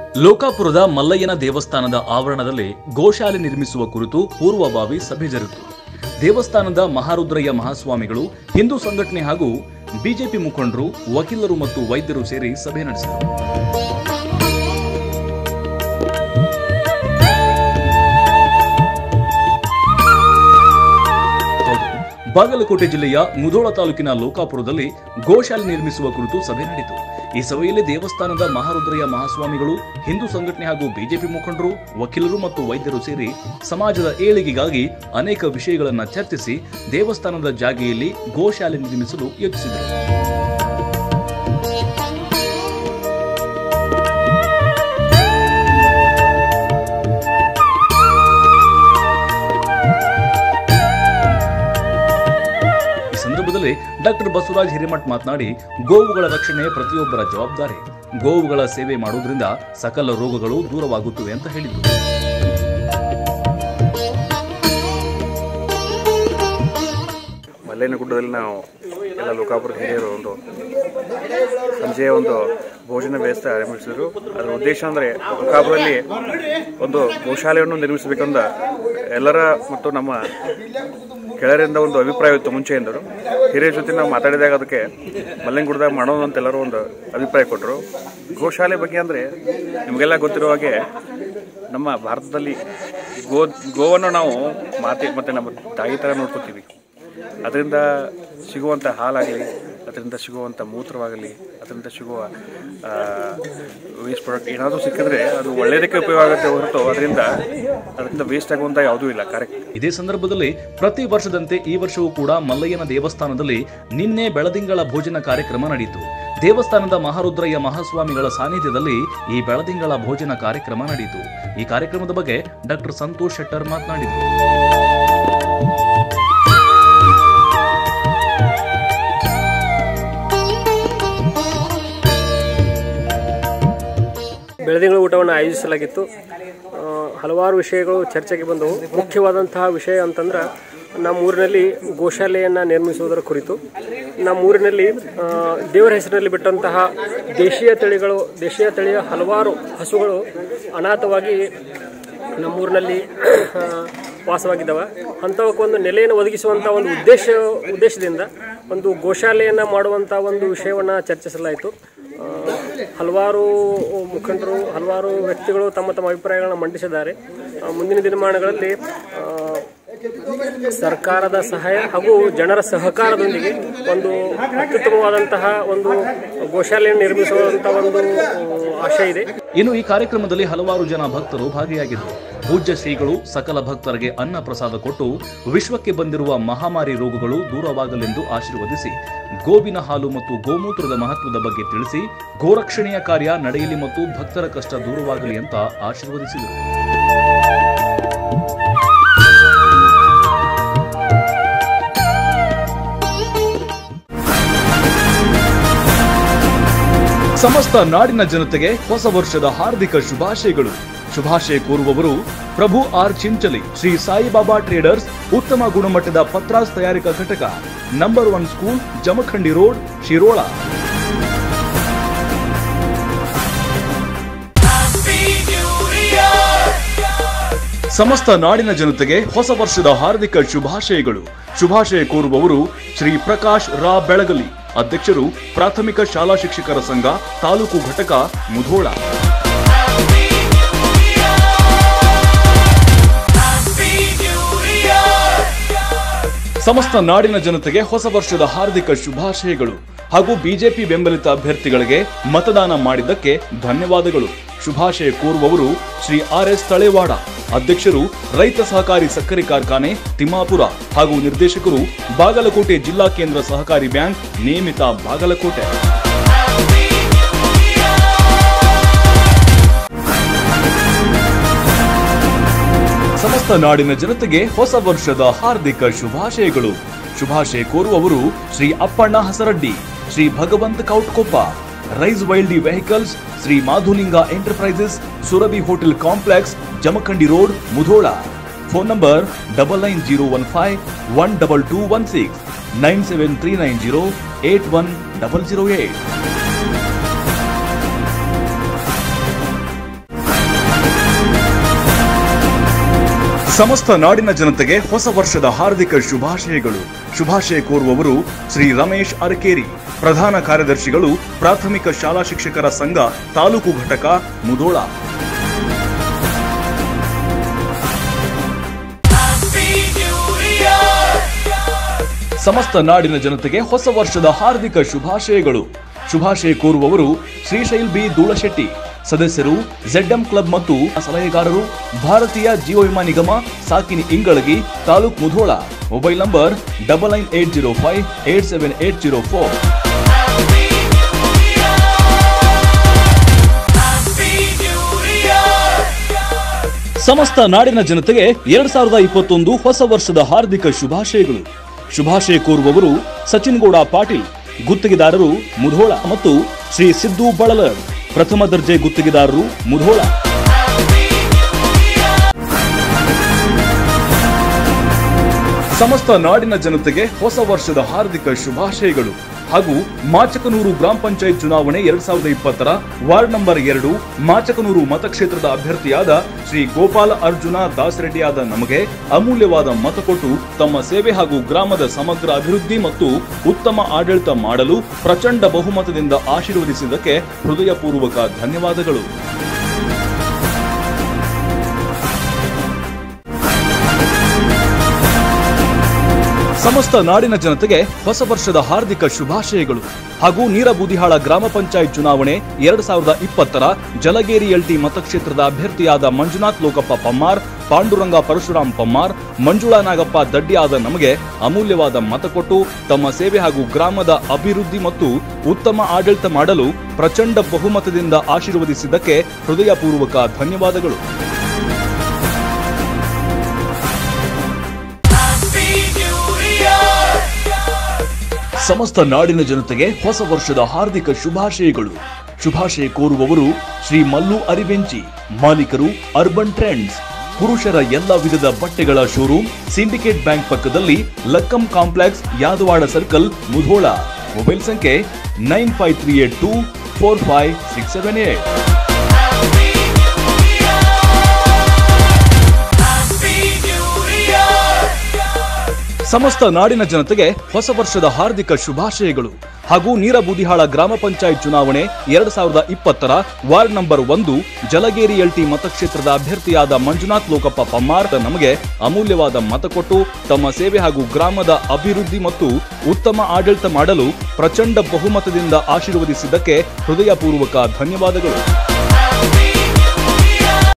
ಲೋಕಾಪುರದ ಮಲ್ಲಯ್ಯನ ದೇವಸ್ಥಾನದ ಆವರಣದಲ್ಲಿ ಗೋಶಾಲೆ ನಿರ್ಮಿಸುವ ಕುರಿತು ಪೂರ್ವಭಾವಿ ಸಭೆ ಜರುಗಿತು ದೇವಸ್ಥಾನದ ಮಹಾರುದ್ರಯ್ಯ ಮಹಾಸ್ವಾಮಿಗಳು ಹಿಂದೂ ಸಂಘಟನೆ ಹಾಗೂ ಬಿಜೆಪಿ ಮುಖಂಡರು ವಕೀಲರು ಮತ್ತು ವೈದ್ಯರು ಸೇರಿ ಸಭೆ ನಡೆಸಿದರು ಹೌದು. ಬಾಗಲಕೋಟೆ ಜಿಲ್ಲೆಯ ಮುಧೋಳ ತಾಲೂಕಿನ ಲೋಕಾಪುರದಲ್ಲಿ ಗೋಶಾಲೆ ನಿರ್ಮಿಸುವ ಕುರಿತು ಸಭೆ ನಡೆಯಿತು ಈ ಸಭೆಯಲ್ಲಿ ದೇವಸ್ಥಾನದ ಮಹಾರುದ್ರಯ್ಯ ಮಹಾಸ್ವಾಮಿಗಳು ಹಿಂದೂ ಸಂಘಟನೆ ಹಾಗೂ ಬಿಜೆಪಿ ಮುಖಂಡರು ವಕೀಲರು ಮತ್ತು ವೈದ್ಯರು ಸೇರಿ ಸಮಾಜದ ಏಳಿಗೆಗಾಗಿ ಅನೇಕ ವಿಷಯಗಳನ್ನು ಚರ್ಚಿಸಿ ದೇವಸ್ಥಾನದ ಜಾಗೆಯಲ್ಲಿ ಗೋಶಾಲೆ ನಿರ್ಮಿಸಲು ಯೋಚಿಸಿದರು ಈ ಸಂದರ್ಭದಲ್ಲಿ ಡಾಕ್ಟರ್ ಬಸವರಾಜ್ ಹಿರೇಮಠ್ ಮಾತನಾಡಿ ಗೋವುಗಳ ರಕ್ಷಣೆ ಪ್ರತಿಯೊಬ್ಬರ ಜವಾಬ್ದಾರಿ ಗೋವುಗಳ ಸೇವೆ ಮಾಡುವುದರಿಂದ ಸಕಲ ರೋಗಗಳು ದೂರವಾಗುತ್ತವೆ ಅಂತ ಹೇಳಿದರು ಮಲ್ಲೇನ ಗುಡ್ಡದಲ್ಲಿ ನಾವು ಎಲ್ಲ ಲೋಕಾಪುರ ಹಿರಿಯರು ಒಂದು ಸಂಜೆಯ ಒಂದು ಭೋಜನ ವ್ಯವಸ್ಥೆ ಆರಂಭಿಸಿದರು ಅದರ ಉದ್ದೇಶ ಅಂದರೆ ಲೋಕಾಪುರಲ್ಲಿ ಒಂದು ಗೋಶಾಲೆಯನ್ನು ನಿರ್ಮಿಸಬೇಕಂದ ಎಲ್ಲರ ಮತ್ತು ನಮ್ಮ ಕೆಳರಿಂದ ಒಂದು ಅಭಿಪ್ರಾಯ ಇತ್ತು ಮುಂಚೆಯಿಂದರು ಹಿರಿಯರ ಜೊತೆ ನಾವು ಮಾತಾಡಿದಾಗ ಅದಕ್ಕೆ ಮಲ್ಲಂಗುಡ್ದಾಗ ಮಾಡೋದು ಅಂತ ಎಲ್ಲರೂ ಒಂದು ಅಭಿಪ್ರಾಯ ಕೊಟ್ಟರು ಗೋಶಾಲೆ ಬಗ್ಗೆ ಅಂದರೆ ನಿಮಗೆಲ್ಲ ಗೊತ್ತಿರೋ ಹಾಗೆ ನಮ್ಮ ಭಾರತದಲ್ಲಿ ಗೋ ಗೋವನ್ನು ನಾವು ಮಾತೆ ಮತ್ತು ನಮ್ಮ ತಾಯಿ ಥರ ನೋಡ್ಕೋತೀವಿ ಅದರಿಂದ ಸಿಗುವಂಥ ಹಾಲಾಗಲಿ ಅದರಿಂದ ಸಿಗುವಂಥ ಮೂತ್ರವಾಗಲಿ ಅದರಿಂದ ಸಿಗುವ ವೇಸ್ಟ್ ಪ್ರಾಡಕ್ಟ್ ಏನಾದರೂ ಸಿಕ್ಕಿದ್ರೆ ಅದು ಒಳ್ಳೆಯದಕ್ಕೆ ಉಪಯೋಗ ಆಗುತ್ತೆ ಹೊರತು ಅದರಿಂದ ಅದರಿಂದ ವೇಸ್ಟ್ ಆಗುವಂಥ ಯಾವುದೂ ಇಲ್ಲ ಕರೆಕ್ಟ್ ಇದೇ ಸಂದರ್ಭದಲ್ಲಿ ಪ್ರತಿ ವರ್ಷದಂತೆ ಈ ವರ್ಷವೂ ಕೂಡ ಮಲ್ಲಯ್ಯನ ದೇವಸ್ಥಾನದಲ್ಲಿ ನಿನ್ನೆ ಬೆಳದಿಂಗಳ ಭೋಜನ ಕಾರ್ಯಕ್ರಮ ನಡೆಯಿತು ದೇವಸ್ಥಾನದ ಮಹಾರುದ್ರಯ್ಯ ಮಹಾಸ್ವಾಮಿಗಳ ಸಾನ್ನಿಧ್ಯದಲ್ಲಿ ಈ ಬೆಳದಿಂಗಳ ಭೋಜನ ಕಾರ್ಯಕ್ರಮ ನಡೆಯಿತು ಈ ಕಾರ್ಯಕ್ರಮದ ಬಗ್ಗೆ ಡಾಕ್ಟರ್ ಸಂತೋಷ್ ಶೆಟ್ಟರ್ ಮಾತನಾಡಿದರು ಬೆಳದಿಂಗಳ ಊಟವನ್ನು ಆಯೋಜಿಸಲಾಗಿತ್ತು ಆ, ಹಲವಾರು ವಿಷಯಗಳು ಚರ್ಚೆಗೆ ಬಂದವು ಮುಖ್ಯವಾದಂತಹ ವಿಷಯ ಅಂತಂದ್ರೆ ನಮ್ಮ ಊರಿನಲ್ಲಿ ಗೋಶಾಲೆಯನ್ನು ನಿರ್ಮಿಸುವುದರ ಕುರಿತು ನಮ್ಮ ಊರಿನಲ್ಲಿ ಆ, ದೇವರ ಹೆಸರಿನಲ್ಲಿ ಬಿಟ್ಟಂತಹ ದೇಶೀಯ ತಳಿಗಳು ದೇಶೀಯ ತಳಿಯ ಹಲವಾರು ಹಸುಗಳು ಅನಾಥವಾಗಿ ನಮ್ಮೂರಿನಲ್ಲಿ ಆ, ವಾಸವಾಗಿದ್ದಾವೆ ಅಂಥವಕ್ಕೊಂದು ನೆಲೆಯನ್ನು ಒದಗಿಸುವಂಥ ಒಂದು ಉದ್ದೇಶ ಉದ್ದೇಶದಿಂದ ಒಂದು ಗೋಶಾಲೆಯನ್ನು ಮಾಡುವಂಥ ಒಂದು ವಿಷಯವನ್ನು ಚರ್ಚಿಸಲಾಯಿತು ಆ, ಹಲವಾರು ಮುಖಂಡರು ಹಲವಾರು ವ್ಯಕ್ತಿಗಳು ತಮ್ಮ ತಮ್ಮ ಅಭಿಪ್ರಾಯಗಳನ್ನು ಮಂಡಿಸಿದ್ದಾರೆ ಆ, ಮುಂದಿನ ದಿನಮಾನಗಳಲ್ಲಿ ಆ, ಸರ್ಕಾರದ ಸಹಾಯ ಹಾಗೂ ಜನರ ಸಹಕಾರದೊಂದಿಗೆ ಒಂದು ಅತ್ಯುತ್ತಮವಾದಂತಹ ಒಂದು ಗೋಶಾಲೆಯನ್ನು ನಿರ್ಮಿಸುವಂಥ ಒಂದು ಆ, ಆಶಯ ಇದೆ ಇನ್ನು ಈ ಕಾರ್ಯಕ್ರಮದಲ್ಲಿ ಹಲವಾರು ಜನ ಭಕ್ತರು ಭಾಗಿಯಾಗಿದ್ದರು ಪೂಜ್ಯ ಶ್ರೀಗಳು ಸಕಲ ಭಕ್ತರಿಗೆ ಅನ್ನ ಪ್ರಸಾದ ಕೊಟ್ಟು ವಿಶ್ವಕ್ಕೆ ಬಂದಿರುವ ಮಹಾಮಾರಿ ರೋಗಗಳು ದೂರವಾಗಲೆಂದು ಆಶೀರ್ವದಿಸಿ ಗೋವಿನ ಹಾಲು ಮತ್ತು ಗೋಮೂತ್ರದ ಮಹತ್ವದ ಬಗ್ಗೆ ತಿಳಿಸಿ ಗೋರಕ್ಷಣೆಯ ಕಾರ್ಯ ನಡೆಯಲಿ ಮತ್ತು ಭಕ್ತರ ಕಷ್ಟ ದೂರವಾಗಲಿ ಅಂತ ಆಶೀರ್ವದಿಸಿದರು ಸಮಸ್ತ ನಾಡಿನ ಜನತೆಗೆ ಹೊಸ ವರ್ಷದ ಹಾರ್ದಿಕ ಶುಭಾಶಯಗಳು ಶುಭಾಶಯ ಕೋರುವವರು ಪ್ರಭು ಆರ್ ಚಿಂಚಲಿ ಶ್ರೀ ಸಾಯಿಬಾಬಾ ಟ್ರೇಡರ್ಸ್ ಉತ್ತಮ ಗುಣಮಟ್ಟದ ಪತ್ರಾಸ್ ತಯಾರಿಕಾ ಘಟಕ number one school Jamakhandi road Shirol ಸಮಸ್ತ ನಾಡಿನ ಜನತೆಗೆ ಹೊಸ ವರ್ಷದ ಹಾರ್ದಿಕ ಶುಭಾಶಯಗಳು ಶುಭಾಶಯ ಕೋರುವವರು ಶ್ರೀ ಪ್ರಕಾಶ್ ರಾ ಬೆಳಗಲಿ ಅಧ್ಯಕ್ಷರು ಪ್ರಾಥಮಿಕ ಶಾಲಾ ಶಿಕ್ಷಕರ ಸಂಘ ತಾಲೂಕು ಘಟಕ ಮುಧೋಳ ಸಮಸ್ತ ನಾಡಿನ ಜನತೆಗೆ ಹೊಸ ವರ್ಷದ ಹಾರ್ದಿಕ ಶುಭಾಶಯಗಳು ಹಾಗೂ ಬಿಜೆಪಿ ಬೆಂಬಲಿತ ಅಭ್ಯರ್ಥಿಗಳಿಗೆ ಮತದಾನ ಮಾಡಿದ್ದಕ್ಕೆ ಧನ್ಯವಾದಗಳು ಶುಭಾಶಯ ಕೋರುವವರು ಶ್ರೀ ಆರ್ ಎಸ್ ತಳೆವಾಡ ಅಧ್ಯಕ್ಷರು ರೈತ ಸಹಕಾರಿ ಸಕ್ಕರೆ ಕಾರ್ಖಾನೆ ತಿಮ್ಮಾಪುರ ಹಾಗೂ ನಿರ್ದೇಶಕರು ಬಾಗಲಕೋಟೆ ಜಿಲ್ಲಾ ಕೇಂದ್ರ ಸಹಕಾರಿ ಬ್ಯಾಂಕ್ ನೇಮಿತ ಬಾಗಲಕೋಟೆ ಸಮಸ್ತ ನಾಡಿನ ಜನತೆಗೆ ಹೊಸ ವರ್ಷದ ಹಾರ್ದಿಕ ಶುಭಾಶಯಗಳು ಶುಭಾಶಯ ಕೋರುವವರು ಶ್ರೀ ಅಪ್ಪಣ್ಣ ಹಸರಡ್ಡಿ ಶ್ರೀ ಭಗವಂತ ಕೌಟ್ಕೊಪ್ಪ ರೈಸ್ ವೈಲ್ಡಿ vehicles Shri Madhulinga enterprises Surabhi hotel complex Jamakhandi road Mudhol phone number double nine zero one five one double two one six nine seven three nine zero eight one double zero eight ಸಮಸ್ತ ನಾಡಿನ ಜನತೆಗೆ ಹೊಸ ವರ್ಷದ ಹಾರ್ದಿಕ ಶುಭಾಶಯಗಳು ಶುಭಾಶಯ ಕೋರುವವರು ಶ್ರೀ ರಮೇಶ್ ಅರಕೇರಿ ಪ್ರಧಾನ ಕಾರ್ಯದರ್ಶಿಗಳು ಪ್ರಾಥಮಿಕ ಶಾಲಾ ಶಿಕ್ಷಕರ ಸಂಘ ತಾಲೂಕು ಘಟಕ ಮುದೋಳ ಸಮಸ್ತ ನಾಡಿನ ಜನತೆಗೆ ಹೊಸ ವರ್ಷದ ಹಾರ್ದಿಕ ಶುಭಾಶಯಗಳು ಶುಭಾಶಯ ಕೋರುವವರು ಶ್ರೀಶೈಲ್ ಬಿ ಧೂಳಶೆಟ್ಟಿ ಸದಸ್ಯರು ಝೆಡ್ಎಂ ಕ್ಲಬ್ ಮತ್ತು ಸಲಹೆಗಾರರು ಭಾರತೀಯ ಜೀವ ವಿಮಾ ನಿಗಮ ಸಾಕಿನಿ Ingalagi taluk Mudhol mobile number double nine eight zero five eight seven eight zero four ಸಮಸ್ತ ನಾಡಿನ ಜನತೆಗೆ ಎರಡ್ ಸಾವಿರದ ಇಪ್ಪತ್ತೊಂದು ಹೊಸ ವರ್ಷದ ಹಾರ್ದಿಕ ಶುಭಾಶಯಗಳು ಶುಭಾಶಯ ಕೋರುವವರು ಸಚಿನ್ ಗೌಡ ಪಾಟೀಲ್ ಗುತ್ತಿಗೆದಾರರು ಮುಧೋಳ ಮತ್ತು ಶ್ರೀ ಸಿದ್ದು ಬಳಲರ್ ಪ್ರಥಮ ದರ್ಜೆ ಗುತ್ತಿಗೆದಾರರು ಮುಧೋಳ ಸಮಸ್ತ ನಾಡಿನ ಜನತೆಗೆ ಹೊಸ ವರ್ಷದ ಹಾರ್ದಿಕ ಶುಭಾಶಯಗಳು ಹಾಗೂ ಮಾಚಕನೂರು ಗ್ರಾಮ ಪಂಚಾಯತ್ ಚುನಾವಣೆ ಎರಡ್ ಸಾವಿರದ ಇಪ್ಪತ್ತರ ವಾರ್ಡ್ ನಂಬರ್ ಎರಡು ಮಾಚಕನೂರು ಮತಕ್ಷೇತ್ರದ ಅಭ್ಯರ್ಥಿಯಾದ ಶ್ರೀ ಗೋಪಾಲ ಅರ್ಜುನ ದಾಸರೆಡ್ಡಿಯಾದ ನಮಗೆ ಅಮೂಲ್ಯವಾದ ಮತ ಕೊಟ್ಟು ತಮ್ಮ ಸೇವೆ ಹಾಗೂ ಗ್ರಾಮದ ಸಮಗ್ರ ಅಭಿವೃದ್ಧಿ ಮತ್ತು ಉತ್ತಮ ಆಡಳಿತ ಮಾಡಲು ಪ್ರಚಂಡ ಬಹುಮತದಿಂದ ಆಶೀರ್ವದಿಸಿದ್ದಕ್ಕೆ ಹೃದಯಪೂರ್ವಕ ಧನ್ಯವಾದಗಳು ಸಮಸ್ತ ನಾಡಿನ ಜನತೆಗೆ ಹೊಸ ವರ್ಷದ ಹಾರ್ದಿಕ ಶುಭಾಶಯಗಳು ಹಾಗೂ ನೀರಬೂದಿಹಾಳ ಗ್ರಾಮ ಪಂಚಾಯತ್ ಚುನಾವಣೆ ಎರಡ್ ಸಾವಿರದ ಇಪ್ಪತ್ತರ ಜಲಗೇರಿ ಎಲ್ಟಿ ಮತಕ್ಷೇತ್ರದ ಅಭ್ಯರ್ಥಿಯಾದ ಮಂಜುನಾಥ್ ಲೋಕಪ್ಪ ಪಮ್ಮಾರ್ ಪಾಂಡುರಂಗ ಪರಶುರಾಮ್ ಪಮ್ಮಾರ್ ಮಂಜುಳಾ ನಾಗಪ್ಪ ದಡ್ಡಿಯಾದ ನಮಗೆ ಅಮೂಲ್ಯವಾದ ಮತ ಕೊಟ್ಟು ತಮ್ಮ ಸೇವೆ ಹಾಗೂ ಗ್ರಾಮದ ಅಭಿವೃದ್ಧಿ ಮತ್ತು ಉತ್ತಮ ಆಡಳಿತ ಮಾಡಲು ಪ್ರಚಂಡ ಬಹುಮತದಿಂದ ಆಶೀರ್ವದಿಸಿದ್ದಕ್ಕೆ ಹೃದಯಪೂರ್ವಕ ಧನ್ಯವಾದಗಳು ಸಮಸ್ತ ನಾಡಿನ ಜನತೆಗೆ ಹೊಸ ವರ್ಷದ ಹಾರ್ದಿಕ ಶುಭಾಶಯಗಳು ಶುಭಾಶಯ ಕೋರುವವರು ಶ್ರೀ ಮಲ್ಲು ಅರಿವೆಂಚಿ ಮಾಲೀಕರು ಅರ್ಬನ್ ಟ್ರೆಂಡ್ಸ್ ಪುರುಷರ ಎಲ್ಲ ವಿಧದ ಬಟ್ಟೆಗಳ ಶೋರೂಮ್ ಸಿಂಡಿಕೇಟ್ ಬ್ಯಾಂಕ್ ಪಕ್ಕದಲ್ಲಿ Lakkam complex Yadawad circle Mudhol mobile ಸಂಖ್ಯೆ nine five three eight two four five six seven eight ಸಮಸ್ತ ನಾಡಿನ ಜನತೆಗೆ ಹೊಸ ವರ್ಷದ ಹಾರ್ದಿಕ ಶುಭಾಶಯಗಳು ಹಾಗೂ ನೀರಬೂದಿಹಾಳ ಗ್ರಾಮ ಪಂಚಾಯತ್ ಚುನಾವಣೆ ಎರಡ್ ಸಾವಿರದ ಇಪ್ಪತ್ತರ ವಾರ್ಡ್ ನಂಬರ್ ಒಂದು ಜಲಗೇರಿ ಎಲ್ಟಿ ಮತಕ್ಷೇತ್ರದ ಅಭ್ಯರ್ಥಿಯಾದ ಮಂಜುನಾಥ್ ಲೋಕಪ್ಪ ಪಮ್ಮಾರ್ ನಮಗೆ ಅಮೂಲ್ಯವಾದ ಮತ ಕೊಟ್ಟು ತಮ್ಮ ಸೇವೆ ಹಾಗೂ ಗ್ರಾಮದ ಅಭಿವೃದ್ಧಿ ಮತ್ತು ಉತ್ತಮ ಆಡಳಿತ ಮಾಡಲು ಪ್ರಚಂಡ ಬಹುಮತದಿಂದ ಆಶೀರ್ವದಿಸಿದ್ದಕ್ಕೆ ಹೃದಯಪೂರ್ವಕ ಧನ್ಯವಾದಗಳು